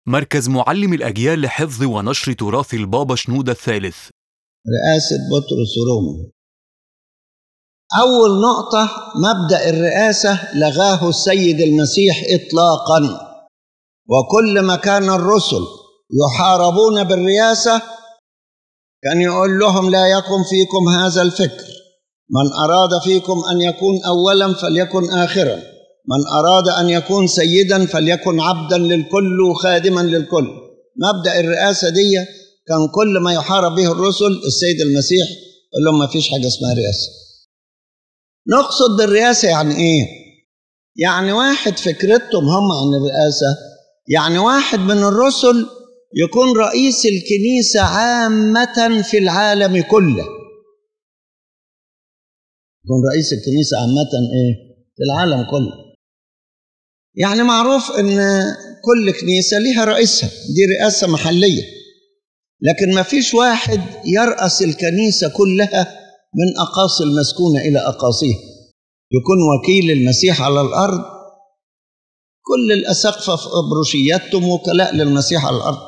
مركز معلم الأجيال لحفظ ونشر تراث البابا شنودة الثالث رئاسة بطرس وروما أول نقطة مبدأ الرئاسة لغاه السيد المسيح إطلاقا وكل ما كان الرسل يحاربون بالرئاسة كان يقول لهم لا يكن فيكم هذا الفكر من أراد فيكم أن يكون أولا فليكن آخرا من أراد أن يكون سيدا فليكن عبدا للكل وخادما للكل مبدأ الرئاسة دي كان كل ما يحارب به الرسل السيد المسيح يقول لهم ما فيش حاجة اسمها رئاسة نقصد بالرئاسة يعني إيه؟ يعني واحد فكرتهم هم عن الرئاسة يعني واحد من الرسل يكون رئيس الكنيسة عامة في العالم كله يكون رئيس الكنيسة عامة إيه؟ في العالم كله يعني معروف إن كل كنيسة ليها رئيسها دي رئاسة محلية لكن ما فيش واحد يرأس الكنيسة كلها من أقاصي المسكونة إلى أقاصيها يكون وكيل المسيح على الأرض كل الأساقفة في أبروشياتهم وكلاء للمسيح على الأرض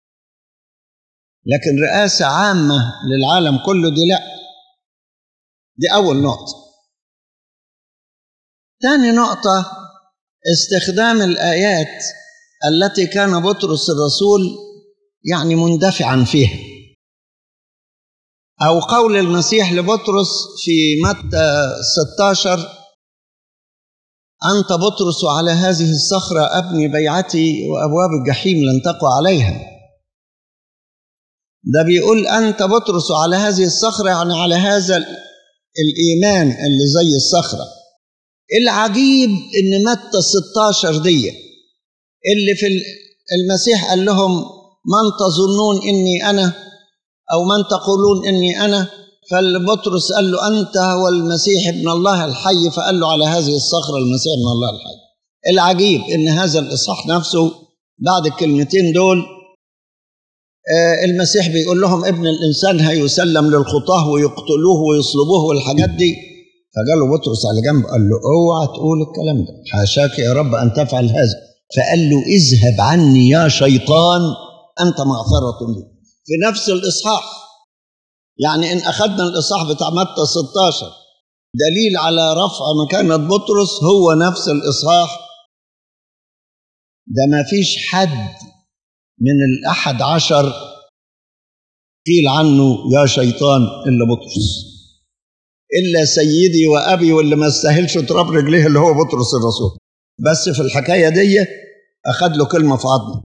لكن رئاسة عامة للعالم كله دي لا دي أول نقطة ثاني نقطة استخدام الآيات التي كان بطرس الرسول يعني مندفعا فيها أو قول المسيح لبطرس في متى 16 أنت بطرس وعلى هذه الصخرة أبني بيعتي وأبواب الجحيم لن تقوى عليها ده بيقول أنت بطرس وعلى هذه الصخرة يعني على هذا الإيمان اللي زي الصخرة العجيب إن متى 16 دي اللي في المسيح قال لهم من تظنون إني أنا أو من تقولون إني أنا فالبطرس قال له أنت هو المسيح ابن الله الحي فقال له على هذه الصخرة المسيح ابن الله الحي العجيب إن هذا الإصحاح نفسه بعد الكلمتين دول آه المسيح بيقول لهم ابن الإنسان هيسلم للخطاه ويقتلوه ويصلبوه والحاجات دي فقال له بطرس على جنب قال له اوعى تقول الكلام ده حاشاك يا رب أن تفعل هذا فقال له اذهب عني يا شيطان أنت معثرة لي في نفس الإصحاح يعني إن أخذنا الإصحاح بتاع متى 16 دليل على رفع مكانة بطرس هو نفس الإصحاح ده ما فيش حد من الأحد عشر قيل عنه يا شيطان إلا بطرس إلا سيدي وأبي واللي ما استاهلش تراب رجليه اللي هو بطرس الرسول بس في الحكاية دي أخذ له كلمة في عظمه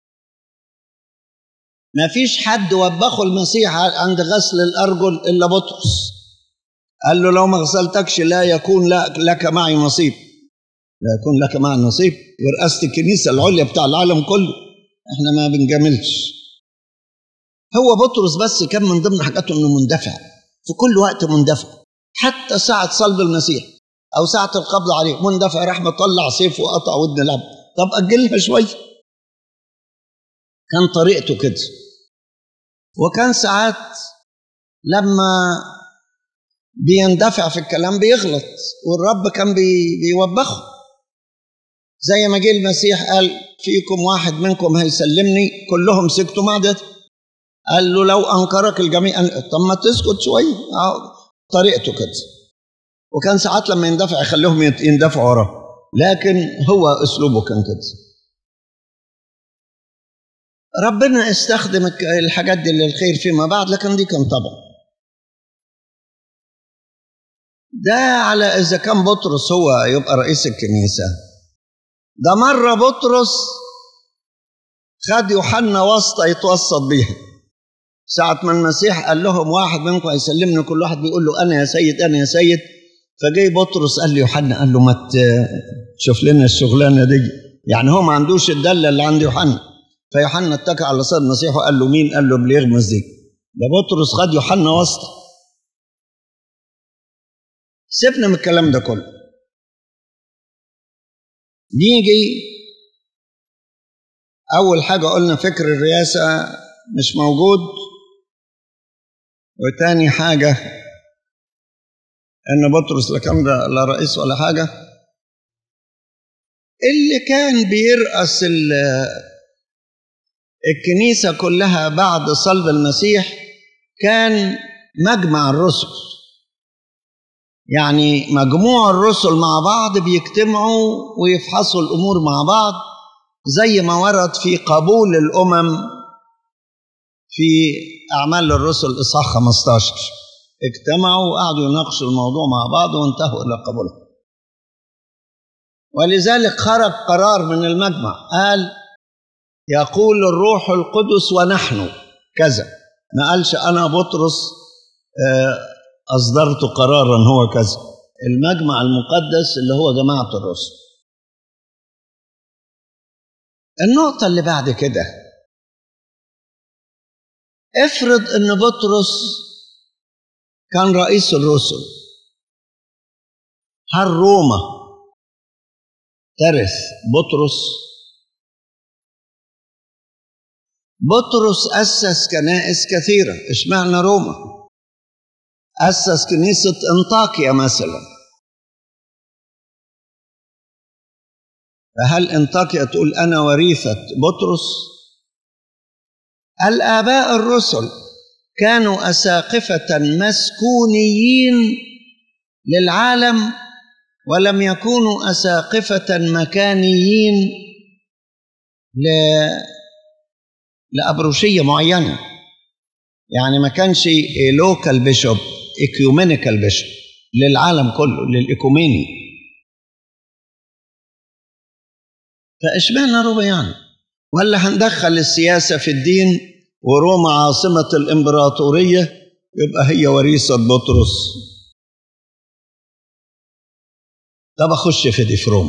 ما فيش حد وبخه المسيح عند غسل الأرجل إلا بطرس قال له لو ما غسلتكش لا يكون لك معي نصيب لا يكون لك معي نصيب ورئاسة الكنيسة العليا بتاع العالم كله احنا ما بنجاملش هو بطرس بس كان من ضمن حاجاته انه مندفع في كل وقت مندفع حتى ساعة صلب المسيح أو ساعة القبض عليه مندفع راح مطلع سيف وقطع ودن العبد طب أجلها شوية كان طريقته كده وكان ساعات لما بيندفع في الكلام بيغلط والرب كان بي بيوبخه زي ما جه المسيح قال فيكم واحد منكم هيسلمني كلهم سكتوا ما عدا قال له لو انكرك الجميع طب ما تسكت شويه طريقته كده وكان ساعات لما يندفع يخليهم يندفعوا وراه لكن هو اسلوبه كان كده ربنا استخدم الحاجات دي للخير فيما بعد لكن دي كان طبع ده على إذا كان بطرس هو يبقى رئيس الكنيسة ده مرة بطرس خد يوحنا واسطة يتوسط بيها ساعة ما المسيح قال لهم واحد منكم هيسلمني كل واحد بيقول له أنا يا سيد أنا يا سيد فجاي بطرس قال ليوحنا قال له ما تشوف لنا الشغلانة دي يعني هو ما عندوش الدلة اللي عند يوحنا فيوحنا اتكى على صدر المسيح وقال له مين؟ قال له اللي يغمز دي ده بطرس خد يوحنا واسطة سيبنا من الكلام ده كله نيجي أول حاجة قلنا فكر الرئاسة مش موجود وتاني حاجة إن بطرس لا كان لا رئيس ولا حاجة اللي كان بيرأس الكنيسة كلها بعد صلب المسيح كان مجمع الرسل يعني مجموع الرسل مع بعض بيجتمعوا ويفحصوا الأمور مع بعض زي ما ورد في قبول الأمم في أعمال الرسل إصحاح 15 اجتمعوا وقعدوا يناقشوا الموضوع مع بعض وانتهوا إلى قبولها ولذلك خرج قرار من المجمع قال يقول الروح القدس ونحن كذا ما قالش أنا بطرس أصدرت قرارا هو كذا المجمع المقدس اللي هو جماعة الرسل النقطة اللي بعد كده افرض ان بطرس كان رئيس الرسل هل روما ترث بطرس بطرس أسس كنائس كثيرة اشمعنى روما أسس كنيسة انطاكيا مثلا فهل انطاكيا تقول أنا وريثة بطرس الآباء الرسل كانوا أساقفة مسكونيين للعالم ولم يكونوا أساقفة مكانيين ل... لأبروشية معينة يعني ما كانش لوكال بيشوب اكيومينيكال بيشوب للعالم كله للإيكوميني فاشمعنى روما يعني ولا هندخل السياسة في الدين وروما عاصمة الإمبراطورية يبقى هي وريثة بطرس طب أخش في دي في روما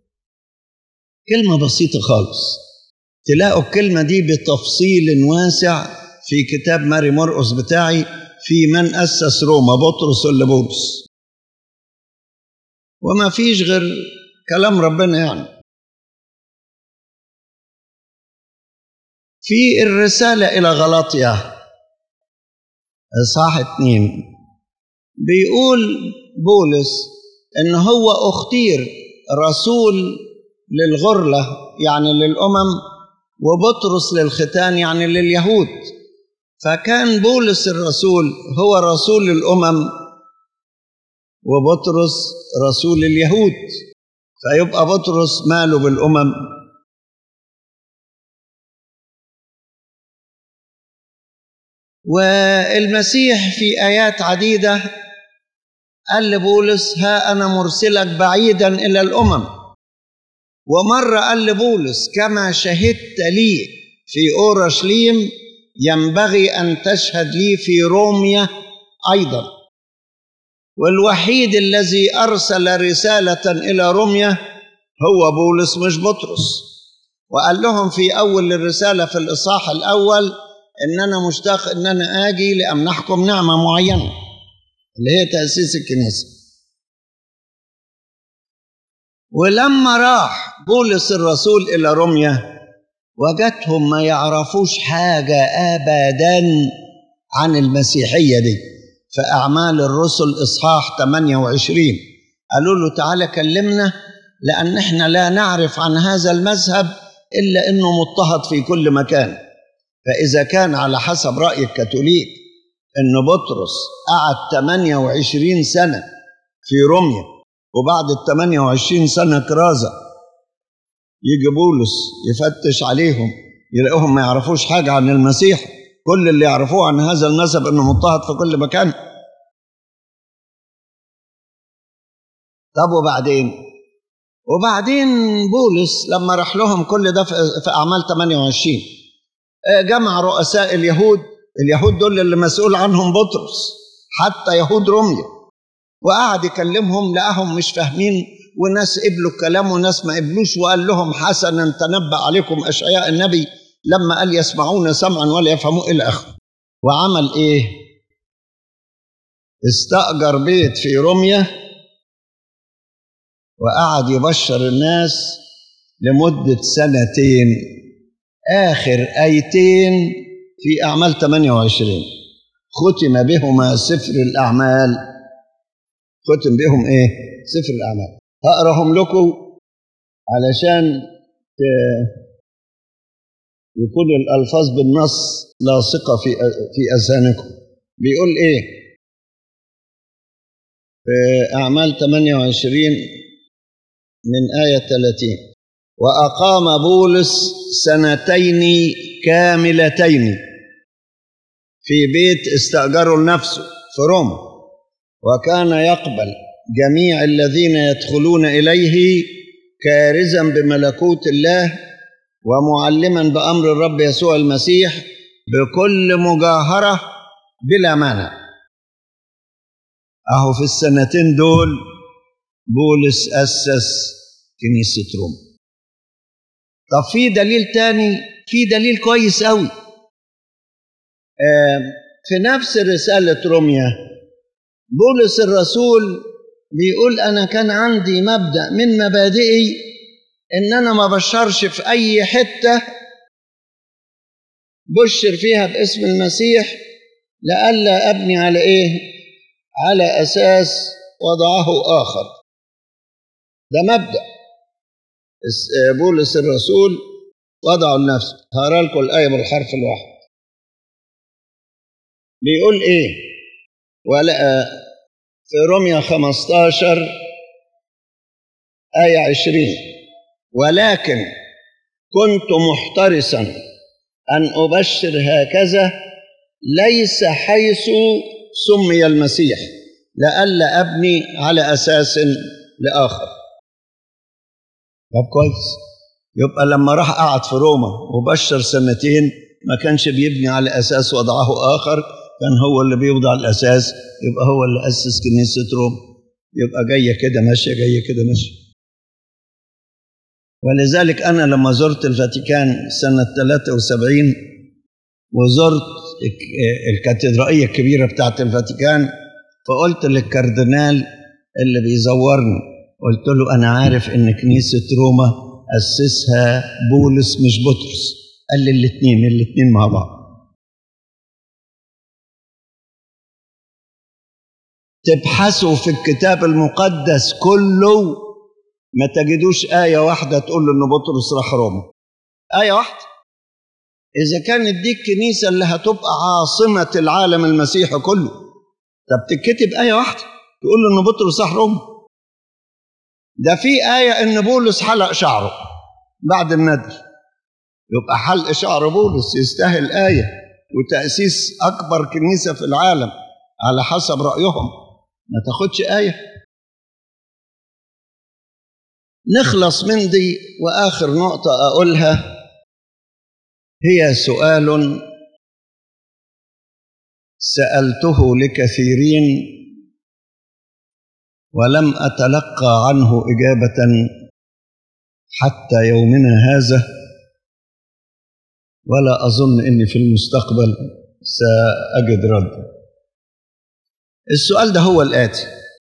كلمة بسيطة خالص تلاقوا الكلمة دي بتفصيل واسع في كتاب ماري مرقس بتاعي في من أسس روما بطرس ولا بولس وما فيش غير كلام ربنا يعني في الرسالة إلى غلاطيا إصحاح اتنين بيقول بولس إن هو اختير رسول للغرلة يعني للأمم وبطرس للختان يعني لليهود فكان بولس الرسول هو رسول الأمم وبطرس رسول اليهود فيبقى بطرس ماله بالأمم والمسيح في آيات عديدة قال لبولس ها أنا مرسلك بعيدا إلى الأمم ومرة قال لبولس كما شهدت لي في أورشليم ينبغي أن تشهد لي في روميا أيضا والوحيد الذي أرسل رسالة إلى روميا هو بولس مش بطرس وقال لهم في أول الرسالة في الإصحاح الأول إن أنا مشتاق إن أنا آجي لأمنحكم نعمة معينة اللي هي تأسيس الكنيسة ولما راح بولس الرسول إلى روميا وجدهم ما يعرفوش حاجة أبدا عن المسيحية دي في أعمال الرسل إصحاح 28 قالوا له تعالى كلمنا لأن احنا لا نعرف عن هذا المذهب إلا أنه مضطهد في كل مكان فإذا كان على حسب رأي الكاثوليك أن بطرس قعد 28 سنة في روميا وبعد ال 28 سنة كرازة يجي بولس يفتش عليهم يلاقوهم ما يعرفوش حاجة عن المسيح كل اللي يعرفوه عن هذا المذهب انه مضطهد في كل مكان طب وبعدين وبعدين بولس لما راح لهم كل ده في اعمال 28 جمع رؤساء اليهود اليهود دول اللي مسؤول عنهم بطرس حتى يهود روميا وقعد يكلمهم لقاهم مش فاهمين وناس قبلوا الكلام وناس ما قبلوش وقال لهم حسنا تنبأ عليكم أشعياء النبي لما قال يسمعون سمعا ولا يفهمون إلى آخره وعمل إيه؟ استأجر بيت في روميا وقعد يبشر الناس لمدة سنتين آخر آيتين في أعمال 28 ختم بهما سفر الأعمال ختم بهم إيه؟ سفر الأعمال هقراهم لكم علشان يكون الألفاظ بالنص لاصقة في في أذهانكم بيقول إيه في أعمال 28 من آية 30 وأقام بولس سنتين كاملتين في بيت استأجره لنفسه في روما وكان يقبل جميع الذين يدخلون إليه كارزا بملكوت الله ومعلما بأمر الرب يسوع المسيح بكل مجاهرة بلا مانع أهو في السنتين دول بولس أسس كنيسة روما طب في دليل تاني في دليل كويس قوي في نفس رسالة روميا بولس الرسول بيقول أنا كان عندي مبدأ من مبادئي إن أنا ما بشرش في أي حتة بشر فيها باسم المسيح لئلا أبني على إيه؟ على أساس وضعه آخر ده مبدأ بولس الرسول وضعه لنفسه هقرا لكم الآية بالحرف الواحد بيقول إيه؟ ولا في روميا 15 آية 20 ولكن كنت محترسا أن أبشر هكذا ليس حيث سمي المسيح لئلا أبني على أساس لآخر طب كويس يبقى لما راح قعد في روما وبشر سنتين ما كانش بيبني على أساس وضعه آخر كان هو اللي بيوضع الأساس يبقى هو اللي أسس كنيسة روما يبقى جاية كده ماشية جاية كده ماشية ولذلك أنا لما زرت الفاتيكان سنة 73 وزرت الكاتدرائية الكبيرة بتاعت الفاتيكان فقلت للكاردينال اللي بيزورني قلت له أنا عارف إن كنيسة روما أسسها بولس مش بطرس قال لي الاثنين الاثنين مع بعض تبحثوا في الكتاب المقدس كله ما تجدوش آية واحدة تقول إن بطرس راح روما آية واحدة إذا كانت دي الكنيسة اللي هتبقى عاصمة العالم المسيحي كله طب تتكتب آية واحدة تقول إن بطرس راح روما ده في آية إن بولس حلق شعره بعد الندل يبقى حلق شعر بولس يستاهل آية وتأسيس أكبر كنيسة في العالم على حسب رأيهم ما تاخدش آية نخلص من دي وآخر نقطة أقولها هي سؤال سألته لكثيرين ولم أتلقى عنه إجابة حتى يومنا هذا ولا أظن أني في المستقبل سأجد رد السؤال ده هو الآتي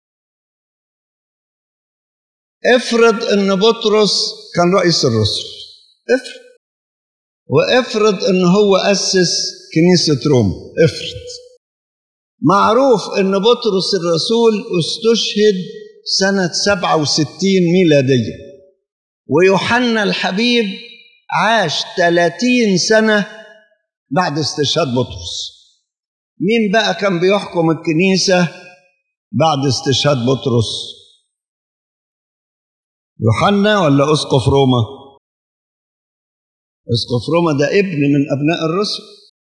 افرض ان بطرس كان رئيس الرسل افرض وافرض ان هو اسس كنيسه روما افرض معروف ان بطرس الرسول استشهد سنه 67 ميلاديه ويوحنا الحبيب عاش 30 سنه بعد استشهاد بطرس مين بقى كان بيحكم الكنيسه بعد استشهاد بطرس يوحنا ولا اسقف روما اسقف روما ده ابن من ابناء الرسل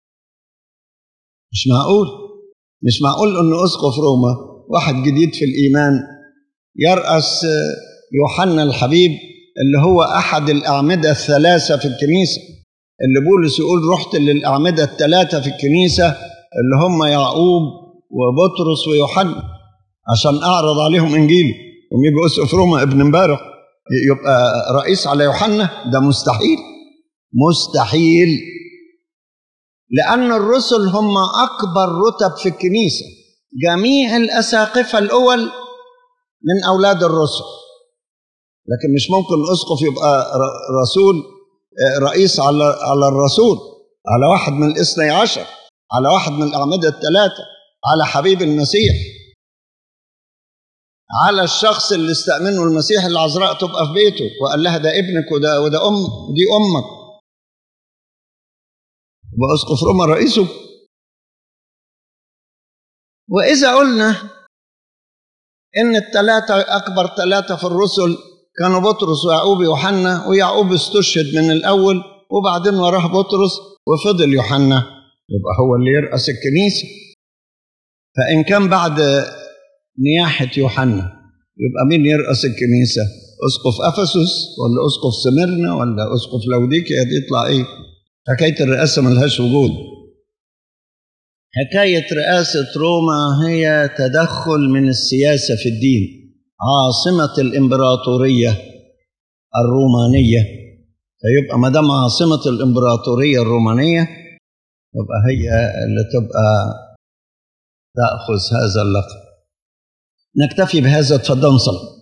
مش معقول مش معقول ان اسقف روما واحد جديد في الايمان يراس يوحنا الحبيب اللي هو احد الاعمده الثلاثه في الكنيسه اللي بولس يقول رحت للاعمده الثلاثه في الكنيسه اللي هم يعقوب وبطرس ويوحنا عشان اعرض عليهم انجيلي ويبقى اسقف روما ابن امبارح يبقى رئيس على يوحنا ده مستحيل مستحيل لأن الرسل هم أكبر رتب في الكنيسة جميع الأساقفة الأول من أولاد الرسل لكن مش ممكن الأسقف يبقى رسول رئيس على على الرسول على واحد من الاثني عشر على واحد من الأعمدة الثلاثة على حبيب المسيح على الشخص اللي استأمنه المسيح العذراء تبقى في بيته وقال لها ده ابنك وده وده أم دي أمك يبقى اسقف روما رئيسه واذا قلنا ان الثلاثه اكبر ثلاثه في الرسل كانوا بطرس ويعقوب ويوحنا ويعقوب استشهد من الاول وبعدين وراه بطرس وفضل يوحنا يبقى هو اللي يرأس الكنيسه فان كان بعد نياحه يوحنا يبقى مين يرأس الكنيسه اسقف افسس ولا اسقف سمرنا ولا اسقف لوديكيا دي يطلع ايه حكايه الرئاسه ملهاش وجود حكايه رئاسه روما هي تدخل من السياسه في الدين عاصمه الامبراطوريه الرومانيه فيبقى ما دام عاصمه الامبراطوريه الرومانيه يبقى هي اللي تبقى تاخذ هذا اللقب نكتفي بهذا تفضل نصلي